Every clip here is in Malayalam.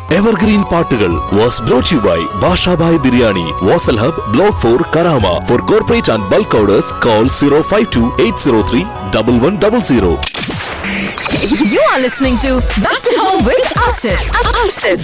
എവർഗ്രീൻ പാട്ടുകൾ was brought you by Bashabhai biryani Vasal hub block four Karama four corporate and bulk orders call zero five two eight zero three double one double zero You are listening to Back to Home with Asif. Asif.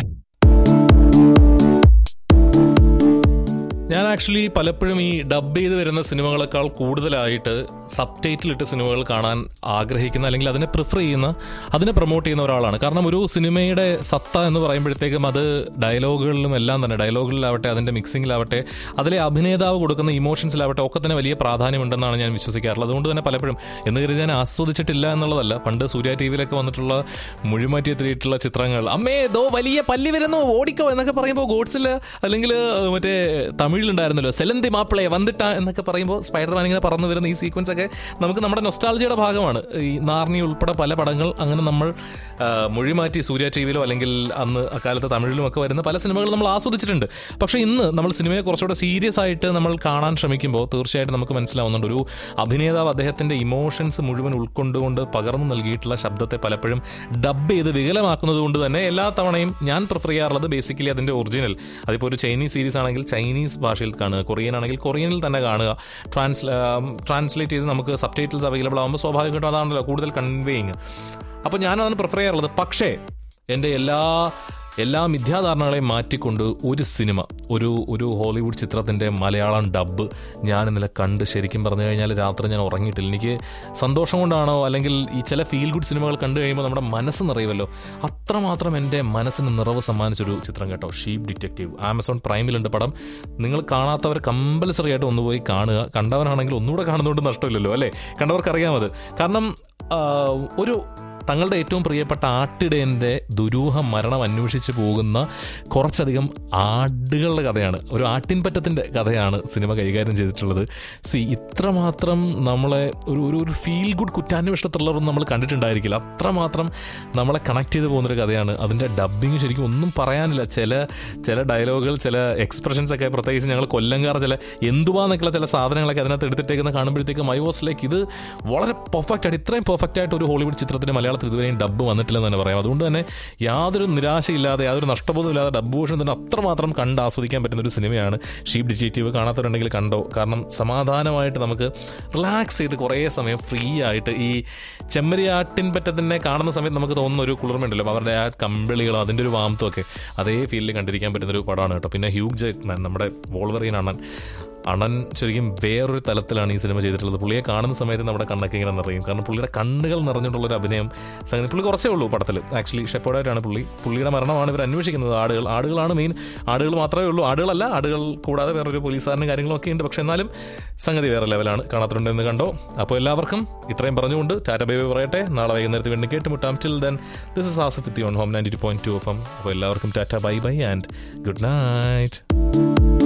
ഞാൻ ആക്ച്വലി പലപ്പോഴും ഈ ഡബ് ചെയ്ത് വരുന്ന സിനിമകളെക്കാൾ കൂടുതലായിട്ട് സബ് ടൈറ്റിലിട്ട് സിനിമകൾ കാണാൻ ആഗ്രഹിക്കുന്ന അല്ലെങ്കിൽ അതിനെ പ്രിഫർ ചെയ്യുന്ന അതിനെ പ്രൊമോട്ട് ചെയ്യുന്ന ഒരാളാണ് കാരണം ഒരു സിനിമയുടെ സത്ത എന്ന് പറയുമ്പോഴത്തേക്കും അത് ഡയലോഗുകളിലും എല്ലാം തന്നെ ഡയലോഗുകളിലാവട്ടെ അതിന്റെ മിക്സിങ്ങിലാവട്ടെ അതിലെ അഭിനേതാവ് കൊടുക്കുന്ന ഇമോഷൻസിലാവട്ടെ ഒക്കെ തന്നെ വലിയ പ്രാധാന്യമുണ്ടെന്നാണ് ഞാൻ വിശ്വസിക്കാറുള്ളത് അതുകൊണ്ട് തന്നെ പലപ്പോഴും എന്ന് കരുതി ഞാൻ ആസ്വദിച്ചിട്ടില്ല എന്നുള്ളതല്ല പണ്ട് സൂര്യ ടി വിയിലൊക്കെ വന്നിട്ടുള്ള മുഴുമാറ്റി എത്തിയിട്ടുള്ള ചിത്രങ്ങൾ അമ്മേ ദോ വലിയ പല്ലി വരുന്നു ഓടിക്കോ എന്നൊക്കെ പറയുമ്പോൾ ഗോഡ്സിൽ അല്ലെങ്കിൽ മറ്റേ തമിഴിലുണ്ടായിരുന്നല്ലോ സെലന്തി മാപ്പിളയെ വന്നിട്ട എന്നൊക്കെ പറയുമ്പോൾ സ്പൈഡർമാൻ ഇങ്ങനെ പറന്നു വരുന്ന ഈ സീക്വൻസ് ഒക്കെ നമുക്ക് നമ്മുടെ നൊസ്റ്റാളജിയുടെ ഭാഗമാണ് ഈ നാർണി ഉൾപ്പെടെ പല പടങ്ങൾ അങ്ങനെ നമ്മൾ ആ, മൊഴിമാറ്റി സൂര്യ ടി വിയിലോ അല്ലെങ്കിൽ അന്ന് അക്കാലത്ത് തമിഴിലും ഒക്കെ വരുന്ന പല സിനിമകൾ നമ്മൾ ആസ്വദിച്ചിട്ടുണ്ട് പക്ഷേ ഇന്ന് നമ്മൾ സിനിമയെ കുറച്ചുകൂടെ സീരിയസ് ആയിട്ട് നമ്മൾ കാണാൻ ശ്രമിക്കുമ്പോൾ തീർച്ചയായിട്ടും നമുക്ക് മനസ്സിലാവുന്നുണ്ട് ഒരു അഭിനേതാവ് അദ്ദേഹത്തിന്റെ ഇമോഷൻസ് മുഴുവൻ ഉൾക്കൊണ്ടുകൊണ്ട് പകർന്നു നൽകിയിട്ടുള്ള ശബ്ദത്തെ പലപ്പോഴും ഡബ് ചെയ്ത് വികലമാക്കുന്നത് കൊണ്ട് തന്നെ എല്ലാ തവണയും ഞാൻ പ്രിഫർ ചെയ്യാറുള്ളത് ബേസിക്കലി അതിന്റെ ഒറിജിനൽ അതിപ്പോൾ ഒരു ചൈനീസ് സീരീസ് ആണെങ്കിൽ ചൈനീസ് ഭാഷയിൽ കാണുക കൊറിയൻ ആണെങ്കിൽ കൊറിയനിൽ തന്നെ കാണുക ട്രാൻസ്ല ട്രാൻസ്ലേറ്റ് ചെയ്ത് നമുക്ക് സബ് ടൈറ്റിൽസ് അവൈലബിൾ ആകുമ്പോൾ സ്വാഭാവികമായിട്ടും അതാണല്ലോ കൂടുതൽ കൺവേയിങ് അപ്പോൾ ഞാനതാണ് പ്രിഫർ ചെയ്യാറുള്ളത് പക്ഷേ എൻ്റെ എല്ലാ എല്ലാ മിഥ്യാധാരണകളെയും മാറ്റിക്കൊണ്ട് ഒരു സിനിമ ഒരു ഒരു ഹോളിവുഡ് ചിത്രത്തിൻ്റെ മലയാളം ഡബ്ബ് ഞാൻ ഇന്നലെ കണ്ട് ശരിക്കും പറഞ്ഞു കഴിഞ്ഞാൽ രാത്രി ഞാൻ ഉറങ്ങിയിട്ടില്ല എനിക്ക് സന്തോഷം കൊണ്ടാണോ അല്ലെങ്കിൽ ഈ ചില ഫീൽ ഗുഡ് സിനിമകൾ കണ്ടു കഴിയുമ്പോൾ നമ്മുടെ മനസ്സ് നിറയുമല്ലോ അത്രമാത്രം എൻ്റെ മനസ്സിന് നിറവ് സമ്മാനിച്ചൊരു ചിത്രം കേട്ടോ ഷീപ്പ് ഡിറ്റക്റ്റീവ് ആമസോൺ പ്രൈമിലുണ്ട് പടം നിങ്ങൾ കാണാത്തവർ കമ്പൽസറി ആയിട്ട് ഒന്ന് പോയി കാണുക കണ്ടവരാണെങ്കിൽ ഒന്നുകൂടെ കാണുന്നതുകൊണ്ട് നഷ്ടമില്ലല്ലോ അല്ലേ കണ്ടവർക്കറിയാം അത് കാരണം ആ, ഒരു തങ്ങളുടെ ഏറ്റവും പ്രിയപ്പെട്ട ആട്ടിടയൻ്റെ ദുരൂഹ മരണം അന്വേഷിച്ച് പോകുന്ന കുറച്ചധികം ആടുകളുടെ കഥയാണ് ഒരു ആട്ടിൻപറ്റത്തിൻ്റെ കഥയാണ് സിനിമ കൈകാര്യം ചെയ്തിട്ടുള്ളത് സി ഇത്രമാത്രം നമ്മളെ ഒരു ഒരു ഒരു ഫീൽ ഗുഡ് കുറ്റാന്വേഷണ ത്രില്ലറൊന്നും നമ്മൾ കണ്ടിട്ടുണ്ടായിരിക്കില്ല അത്രമാത്രം നമ്മളെ കണക്ട് ചെയ്ത് പോകുന്നൊരു കഥയാണ് അതിൻ്റെ ഡബ്ബിങ് ശരിക്കും ഒന്നും പറയാനില്ല ചില ചില ഡയലോഗുകൾ ചില എക്സ്പ്രഷൻസ് ഒക്കെ പ്രത്യേകിച്ച് ഞങ്ങൾ കൊല്ലങ്കാർ ചില എന്തുവാന്നൊക്കെയുള്ള ചില സാധനങ്ങളൊക്കെ അതിനകത്ത് എടുത്തിട്ടേക്കുന്ന കാണുമ്പോഴത്തേക്കും ഐ വാസ് ലൈക്ക് ഇത് വളരെ പെർഫെക്റ്റ് ആയിട്ട് ഇത്രയും പെർഫെക്റ്റ് ആയിട്ട് ഒരു ഹോളിവുഡ് ചിത്രത്തിന് മലയാളത്തിൽ ഇതുവരെയും ഡബ്ബ് വന്നിട്ടില്ലെന്ന് തന്നെ പറയാം അതുകൊണ്ട് തന്നെ യാതൊരു നിരാശയില്ലാതെ യാതൊരു നഷ്ടബോധം ഇല്ലാതെ ഡബ്ബ് വേഷൻ തന്നെ അത്രമാത്രം കണ്ട് ആസ്വദിക്കാൻ പറ്റുന്ന ഒരു സിനിമയാണ് ഷീപ്പ് ഡിറ്റക്റ്റീവ് കാണാത്തവരുണ്ടെങ്കിൽ കണ്ടോ കാരണം സമാധാനമായിട്ട് നമുക്ക് റിലാക്സ് ചെയ്ത് കുറേ സമയം ഫ്രീ ആയിട്ട് ഈ ചെമ്മരിയാട്ടിൻ പറ്റത്തിനെ കാണുന്ന സമയത്ത് നമുക്ക് തോന്നുന്ന ഒരു കുളിർമയുണ്ടല്ലോ അവരുടെ ആ കമ്പിളികളും അതിൻ്റെ ഒരു വാമത്തും ഒക്കെ അതേ ഫീലിൽ കണ്ടിരിക്കാൻ പറ്റുന്ന ഒരു പടമാണ് കേട്ടോ പിന്നെ ഹ്യൂഗ് ജെക്മാൻ നമ്മുടെ വോൾവറിൻ അണ്ണൻ അണൻ ശരിക്കും വേറൊരു തലത്തിലാണ് ഈ സിനിമ ചെയ്തിട്ടുള്ളത് പുള്ളിയെ കാണുന്ന സമയത്ത് നമ്മുടെ കണ്ണൊക്കെ ഇങ്ങനെ നിറയും കാരണം പുള്ളിയുടെ കണ്ണുകൾ നിറഞ്ഞിട്ടുള്ളൊരു അഭിനയം സംഗതി പുള്ളി കുറച്ചേ ഉള്ളൂ പടത്തിൽ ആക്ച്വലി ഷെപ്പോർഡായിട്ടാണ് പുള്ളി പുള്ളിയുടെ മരണമാണ് ഇവർ അന്വേഷിക്കുന്നത് ആടുകൾ ആടുകളാണ് മെയിൻ ആടുകൾ മാത്രമേ ഉള്ളൂ ആടുകളല്ല ആടുകൾ കൂടാതെ വേറൊരു പോലീസുകാരനും കാര്യങ്ങളൊക്കെ ഉണ്ട് പക്ഷെ എന്നാലും സംഗതി വേറെ ലെവലാണ് കാണാത്തുണ്ടെന്ന് കണ്ടോ അപ്പോൾ എല്ലാവർക്കും ഇത്രയും പറഞ്ഞുകൊണ്ട് ടാറ്റ ബേബി പറയട്ടെ നാളെ വൈകുന്നേരത്ത് വീണ്ടും കേട്ടുമുട്ടാം till then this is Asif with on home ninety two point two F M അപ്പോൾ എല്ലാവർക്കും tata bye bye and good night